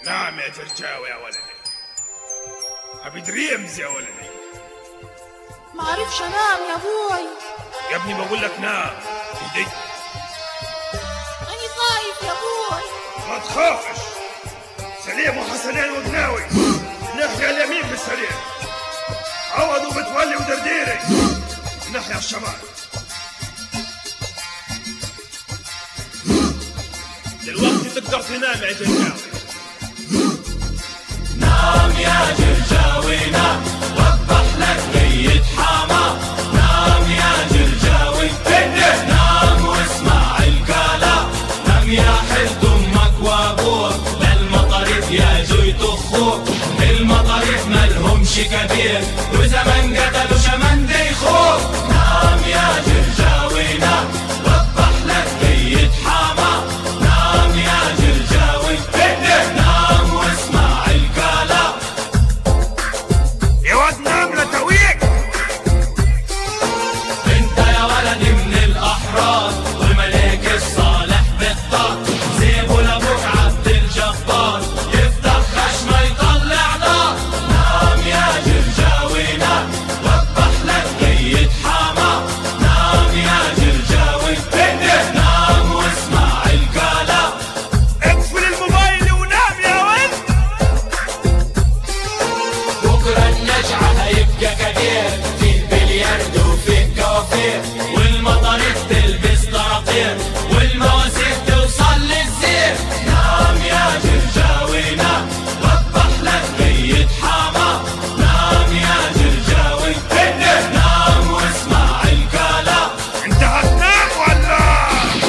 نعم يا جرجاوي يا ولدي ابي دريمز يا ولدي ما عرفش انام يا ابوي يا ابني بقول لك نام ايدي اني خايف يا ابوي ما تخافش سليم وحسنين وقناوي ناحية اليمين بالسريع عوض ومتولي ودرديري ناحية الشمال دلوقتي تقدر تنام يا جرجاوي نام يا جرجاوي نام وضح لك ميت حما نام يا جرجاوي نام واسمع الكلام نام يا حلت امك وابوك للمطاريف يا جوي تخوك المطاريف مالهمش كبير وزمن قتلوا شمن ديخوك نام يا جرجاوي نام وضح لك ميت حما نام يا جرجاوي نام واسمع الكلام يا واد نام لتويك انت يا ولدي من الاحرار والملك الصالح بالطار سيبوا لابوك عبد الجبار يفتح خشمه يطلع نار نام يا جرجاوي نام وضح لك ميت حما نام يا جرجاوي نام واسمع الكلام اقفل الموبايل ونام يا ولد بكرة النجعة هيبقى كبير في البلياردو وفي الكوافير والمطاريف تلبس طراطير والمواسير توصل للزير نام يا جرجاوي نام وضح لك ميت حما نام يا جرجاوي نام واسمع الكلام انت هتنام ولا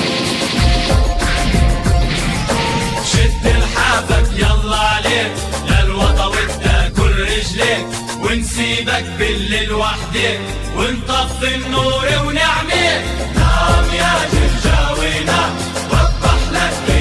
شد لحافك يلا عليك للوطا وتاكل رجليك ونسيبك بالليل وحدك ونطفي النور ونعميك نام يا جرجاوي نام وضح لك